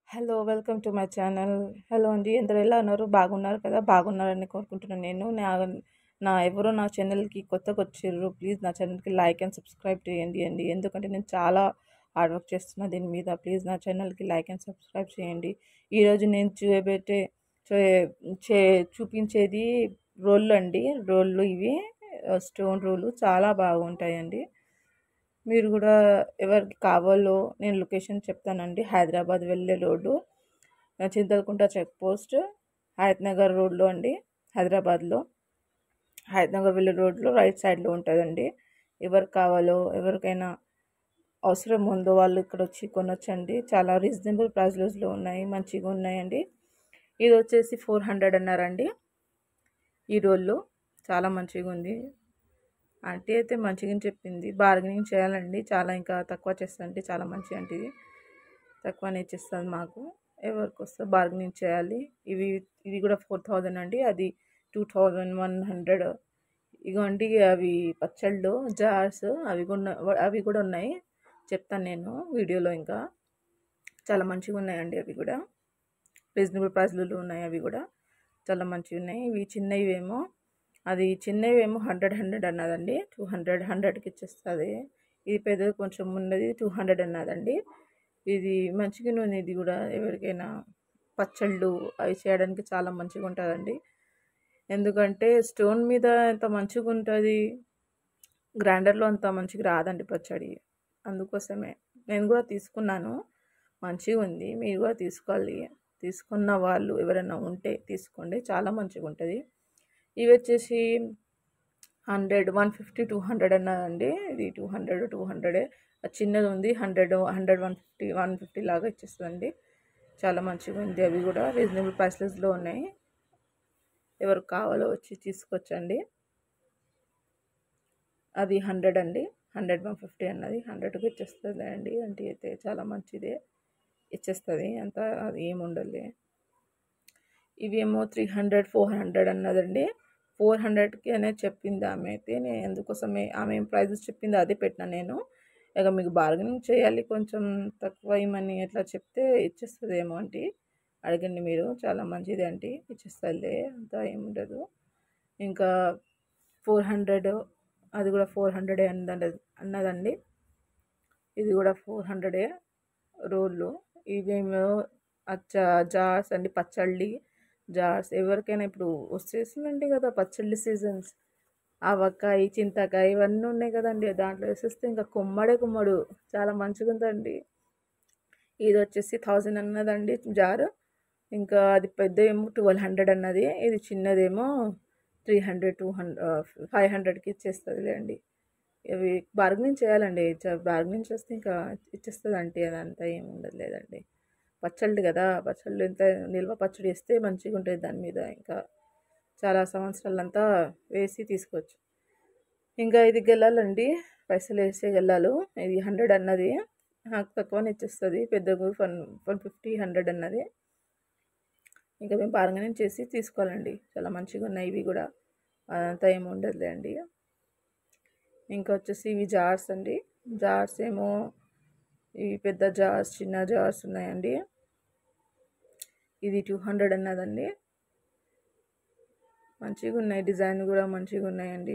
hello welcome to my channel hello అండి అందరూ ఎలా ఉన్నారు బాగున్నారు కదా బాగున్నారని కోరుకుంటున్నాను నేను నా నా ఎవరో నా ఛానల్కి కొత్తగా వచ్చారు ప్లీజ్ నా ఛానల్కి లైక్ అండ్ సబ్స్క్రైబ్ చేయండి అండి ఎందుకంటే నేను చాలా హార్డ్ వర్క్ చేస్తున్నా దీని మీద ప్లీజ్ నా ఛానల్కి లైక్ అండ్ సబ్స్క్రైబ్ చేయండి ఈరోజు నేను చూపెట్టే చే- చే చూపించేది రోళ్ళు అండి రోళ్ళు ఇవి స్టోన్ రోలు చాలా బాగుంటాయండి మీరు కూడా ఎవరికి కావాలో నేను లొకేషన్ చెప్తానండి హైదరాబాద్ వెళ్ళే road Chintalakunta check post Hayath Nagar రోడ్లో అండి హైదరాబాద్లో హయత్ నగర్ వెళ్ళే రోడ్లో రైట్ సైడ్లో ఉంటుందండి ఎవరికి కావాలో ఎవరికైనా అవసరం ఉందో వాళ్ళు ఇక్కడ వచ్చి కొనొచ్చండి చాలా రీజనబుల్ ప్రైస్లో ఉన్నాయి మంచిగా ఉన్నాయండి ఇది వచ్చేసి ఫోర్ హండ్రెడ్ అన్నారండి ఈ రోల్లో చాలా మంచిగా ఉంది ఆంటీ అయితే మంచిగా చెప్పింది బార్గెనింగ్ చేయాలండి చాలా ఇంకా తక్కువ చేస్తానంటే చాలా మంచి అంటే ఇది తక్కువనే ఇచ్చేస్తుంది మాకు ఎవరికి వస్తే బార్గెనింగ్ చేయాలి ఇవి ఇది కూడా ఫోర్ థౌజండ్ అండి అది టూ థౌజండ్ వన్ హండ్రెడ్ ఇగోండి అవి పచ్చళ్ళు జార్స్ అవి కూడా అవి కూడా ఉన్నాయి చెప్తాను నేను వీడియోలో ఇంకా చాలా మంచిగా ఉన్నాయండి అవి కూడా రీజనబుల్ ప్రైస్లలో ఉన్నాయి అవి కూడా చాలా మంచిగా ఉన్నాయి ఇవి చిన్నవి ఏమో అది చిన్నవి ఏమో హండ్రెడ్ హండ్రెడ్ అన్నదండి టూ హండ్రెడ్ హండ్రెడ్కి ఇచ్చేస్తుంది ఇది పెద్దది కొంచెం ఉన్నది టూ హండ్రెడ్ అన్నదండి ఇది మంచిగా ఉంది ఇది కూడా ఎవరికైనా పచ్చళ్ళు అవి చేయడానికి చాలా మంచిగా ఉంటుందండి ఎందుకంటే స్టోన్ మీద ఎంత మంచిగా ఉంటుంది గ్రైండర్లో అంత మంచిగా రాదండి పచ్చడి అందుకోసమే నేను కూడా తీసుకున్నాను మంచిగా ఉంది మీరు కూడా తీసుకోవాలి తీసుకున్న వాళ్ళు ఎవరైనా ఉంటే తీసుకోండి చాలా మంచిగా ఉంటుంది ఇవి వచ్చేసి hundred one fifty two hundred అన్నదండి ఇది టూ హండ్రెడ్ టూ హండ్రెడే చిన్నది ఉంది hundred hundred one fifty one fifty లాగా ఇచ్చేస్తుందండి చాలా మంచిగా ఉంది అవి కూడా రీజనబుల్ ప్రైస్లెస్లో ఉన్నాయి ఎవరికి కావాలో వచ్చి తీసుకొచ్చండి అది హండ్రెడ్ అండి హండ్రెడ్ వన్ ఫిఫ్టీ అన్నది హండ్రెడ్కి ఇచ్చేస్తుంది అండి అంటే అయితే చాలా మంచిదే ఇచ్చేస్తుంది అంత అది ఏమి ఉండదులే ఇవేమో త్రీ హండ్రెడ్ ఫోర్ హండ్రెడ్ అన్నదండి ఫోర్ హండ్రెడ్కి అనేది చెప్పింది ఆమె అయితే నేను ఎందుకోసమే ఆమె ప్రైజెస్ చెప్పింది అదే పెట్టినా నేను ఇక మీకు బార్గెనింగ్ చేయాలి కొంచెం తక్కువ ఇమ్మని ఎట్లా చెప్తే ఇచ్చేస్తుందేమో అంటే అడగండి మీరు చాలా మంచిది అంటే ఇచ్చేస్తుందిలే అంత ఏముండదు ఇంకా ఫోర్ హండ్రెడ్ అది కూడా ఫోర్ హండ్రెడే అన్నది అన్నదండి ఇది కూడా ఫోర్ హండ్రెడే రోళ్ళు ఇవేమో అచ్చ జార్స్ అండి పచ్చళ్ళి జార్స్ ఎవరికైనా ఇప్పుడు వచ్చేసిందండి కదా పచ్చళ్ళి సీజన్స్ ఆవకాయ చింతకాయ ఇవన్నీ ఉన్నాయి కదండి దాంట్లో వేసేస్తే ఇంకా కుమ్మడే కుమ్మడు చాలా మంచిగా ఉందండి ఇది వచ్చేసి థౌజండ్ అన్నదండి జారు ఇంకా అది పెద్ద ఏమో ట్వెల్వ్ హండ్రెడ్ అన్నది ఇది చిన్నదేమో three hundred two hundred five హండ్రెడ్కి ఇచ్చేస్తుంది అండి ఇవి బార్గెనింగ్ చేయాలండి బార్గెనింగ్ చేస్తే ఇంకా ఇచ్చేస్తుంది అంటే అదంతా ఏమి ఉండదు లేదండి పచ్చళ్ళు కదా పచ్చళ్ళు ఎంత నిల్వ పచ్చడి వేస్తే మంచిగా ఉంటుంది దాని మీద ఇంకా చాలా సంవత్సరాలంతా వేసి తీసుకోవచ్చు ఇంకా ఇది గెల్లాలండి పైసలు వేసే గెల్లాలు ఇది హండ్రెడ్ అన్నది నాకు తక్కువనే ఇచ్చేస్తుంది పెద్దగు వన్ వన్ ఫిఫ్టీ హండ్రెడ్ అన్నది ఇంకా మేము బార్గెనింగ్ చేసి తీసుకోవాలండి చాలా మంచిగా ఉన్నాయి ఇవి కూడా అదంతా ఏమి ఉండదులే అండి ఇంకా వచ్చేసి ఇవి జార్స్ అండి జార్స్ ఏమో ఇవి పెద్ద జార్స్ చిన్న జార్స్ ఉన్నాయండి ఇది టూ హండ్రెడ్ అన్నదండి మంచిగా ఉన్నాయి డిజైన్ కూడా మంచిగా ఉన్నాయండి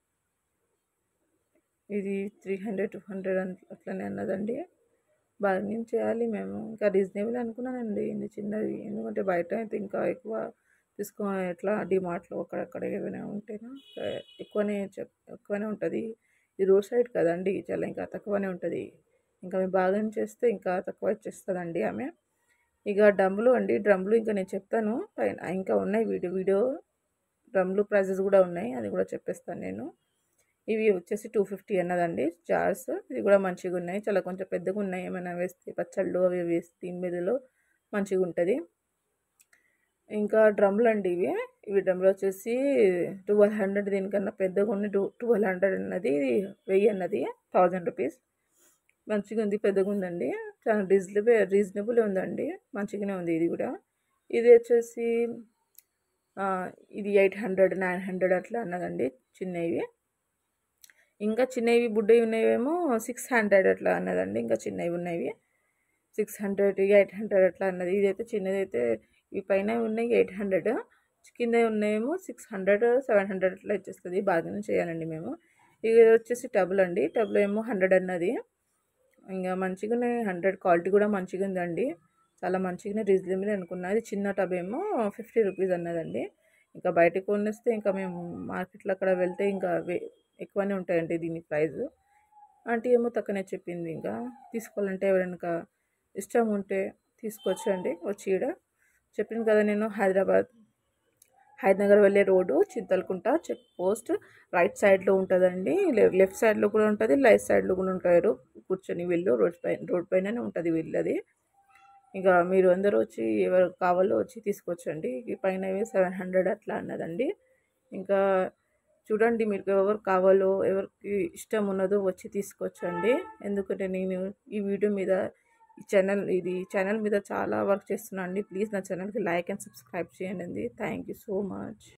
ఇది త్రీ హండ్రెడ్ టూ హండ్రెడ్ అట్లనే అన్నదండి బార్గెనింగ్ చేయాలి మేము ఇంకా రీజనబుల్ అనుకున్నానండి ఇది చిన్నది ఎందుకంటే బయట అయితే ఇంకా ఎక్కువ తీసుకో ఎట్లా డిమార్ట్లో అక్కడక్కడ ఏమైనా ఉంటేనా ఎక్కువనే చెప్ ఎక్కువనే ఉంటుంది ఇది రోడ్ సైడ్ కదండి చాలా ఇంకా తక్కువనే ఉంటుంది ఇంకా మేము బాగా చేస్తే ఇంకా తక్కువ ఇచ్చేస్తుందండి ఆమె ఇక డ్రమ్లు అండి డ్రమ్లు ఇంకా నేను చెప్తాను పైన ఇంకా ఉన్నాయి వీడియో వీడియో డ్రమ్లు ప్రైజెస్ కూడా ఉన్నాయి అది కూడా చెప్పేస్తాను నేను ఇవి వచ్చేసి టూ ఫిఫ్టీ అన్నదండి జార్స్ ఇది కూడా మంచిగా ఉన్నాయి చాలా కొంచెం పెద్దగా ఉన్నాయి ఏమైనా వేస్తే పచ్చళ్ళు అవి వేస్తే దీని మీదలో మంచిగా ఉంటుంది ఇంకా డ్రమ్లు అండి ఇవి ఇవి డ్రమ్లు వచ్చేసి ట్వెల్వ్ హండ్రెడ్ దీనికన్నా పెద్దగా ఉన్నాయి టూ ట్వెల్వ్ హండ్రెడ్ అన్నది వెయ్యి అన్నది థౌజండ్ రూపీస్ మంచిగా ఉంది పెద్దగా ఉందండి చాలా రీజనబుల్ రీజనబుల్ ఉందండి మంచిగానే ఉంది ఇది కూడా ఇది వచ్చేసి ఇది ఎయిట్ హండ్రెడ్ నైన్ హండ్రెడ్ అట్లా అన్నదండి చిన్నవి ఇంకా చిన్నవి బుడ్డవి ఉన్నవేమో సిక్స్ హండ్రెడ్ అట్లా అన్నదండి ఇంకా చిన్నవి ఉన్నవి సిక్స్ హండ్రెడ్ ఎయిట్ హండ్రెడ్ అట్లా అన్నది ఇదైతే చిన్నదైతే ఈ పైన ఉన్నాయి ఎయిట్ హండ్రెడ్ కింద ఉన్నాయేమో సిక్స్ హండ్రెడ్ సెవెన్ హండ్రెడ్ అట్లా ఇచ్చేస్తుంది బాగానే చేయాలండి మేము ఇది వచ్చేసి టబుల్ అండి టబ్లో ఏమో హండ్రెడ్ అన్నది ఇంకా మంచిగానే హండ్రెడ్ క్వాలిటీ కూడా మంచిగా ఉందండి చాలా మంచిగానే రీజనబుల్ అనుకున్నా ఇది చిన్న టబ్ ఏమో ఫిఫ్టీ రూపీస్ అన్నదండి ఇంకా బయటకు కొనేస్తే ఇంకా మేము మార్కెట్లో అక్కడ వెళ్తే ఇంకా వే- ఎక్కువనే ఉంటాయండి దీని ప్రైస్ ఆంటీ ఏమో తక్కువనే చెప్పింది ఇంకా తీసుకోవాలంటే ఎవరైనా ఇష్టం ఉంటే తీసుకొచ్చండి వచ్చి ఈడ చెప్పింది కదా నేను హైదరాబాద్ హైదనగర్ వెళ్ళే road Chintalakunta check post right సైడ్లో ఉంటుందండి లె- లెఫ్ట్ సైడ్లో కూడా ఉంటుంది రైట్ సైడ్లో కూడా ఉంటారు కూర్చొని వీళ్ళు రోడ్ పైన రోడ్ పైననే ఉంటుంది వీళ్ళది ఇక మీరు అందరూ వచ్చి ఎవరు కావాలో వచ్చి తీసుకొచ్చండి ఈ పైన సెవెన్ హండ్రెడ్ అట్లా అన్నదండి ఇంకా చూడండి మీకు ఎవరు కావాలో ఎవరికి ఇష్టం ఉన్నదో వచ్చి తీసుకొచ్చండి ఎందుకంటే నేను ఈ వీడియో మీద ఈ ఛానల్ ఇది ఛానల్ మీద చాలా వర్క్ చేస్తున్నాను అండి ప్లీజ్ నా ఛానల్కి లైక్ అండ్ సబ్స్క్రైబ్ చేయండి థ్యాంక్ యూ సో మచ్